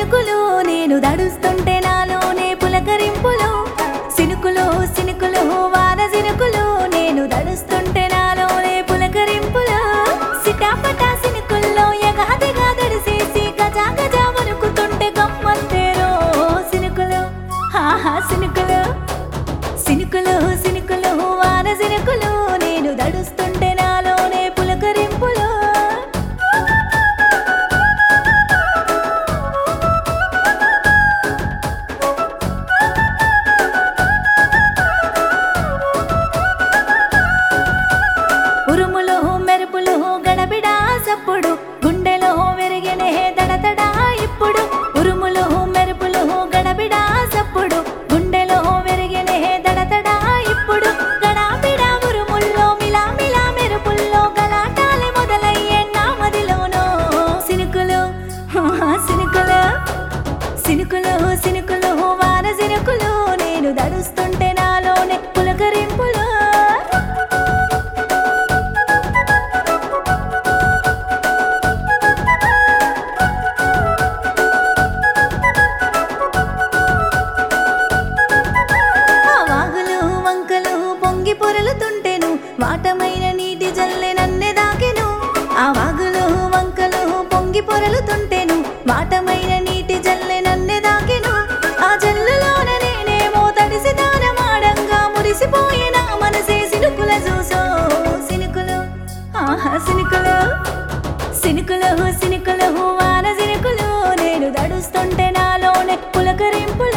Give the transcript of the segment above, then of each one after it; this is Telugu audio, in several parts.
సినుకులు నేను దడుస్తుంటే నాలోనే పులకరింపులు సినుకులు సినుకులు వాన సినుకులు నేను దడుస్తుంటే నాలోనే పులకరింపులు సిటాపటా సినుకుల్లో ఎగాదిగా దడిసేసి గజా గజా వణుకుతుంటే గమ్మత్తేరో సినుకులు హాహా సినుకులు సినుకులు సినుకులు వాన సినుకులు నేను దడుస్తుంటే నాలోనే పులకరింపులు ఉరుములు మెరుపులు గడబిడా సప్పుడు గుండెలో విరిగినే దడదడా ఇప్పుడు ఉరుములు మెరుపులు గడబిడా సప్పుడు గుండెలో విరిగినే దడదడా ఇప్పుడు గడాబిడా ఉరుముల్లో మిలా మిలా మెరుపుల్లో గలాటాలే మొదలయ్యే నా మదిలోనో సినుకులు హాహా, సినుకులు సినుకులు సినుకులు వాన సినుకులు నేను దడుస్తుంటే నాలోనే పులకరింపులు ఆ వాగులు వంకలు పొంగి పొరలుతుంటెను వాటమైన నీటి జల్లె నన్నె దాకెను ఆ వాగులు వంకలు పొంగి పొరలుతుంటెను వాటమైన నీటి జల్లె నన్నె దాకెను ఆ జల్లులోన నేనేమో తడిసి దానమాడంగా మురిసిపోయిన మనసే సినుకుల చూసో సినుకులు ఆహా సినుకులు సినుకులు సినుకులు వాన సినుకులు నేను దడుస్తుంటే నాలోనే పులకరింపులు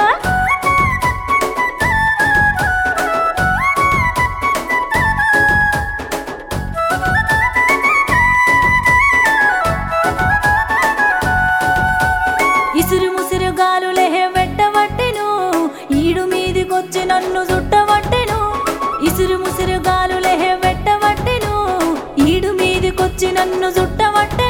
ఇసురు ముసురు గాలులే వెట్టవట్టెను ఈడు మీదికొచ్చి నన్ను చుట్టవట్టెను ఇసురు ముసురు గాలులే వెట్టవట్టెను ఈడు మీదికొచ్చి నన్ను చుట్టవట్టెను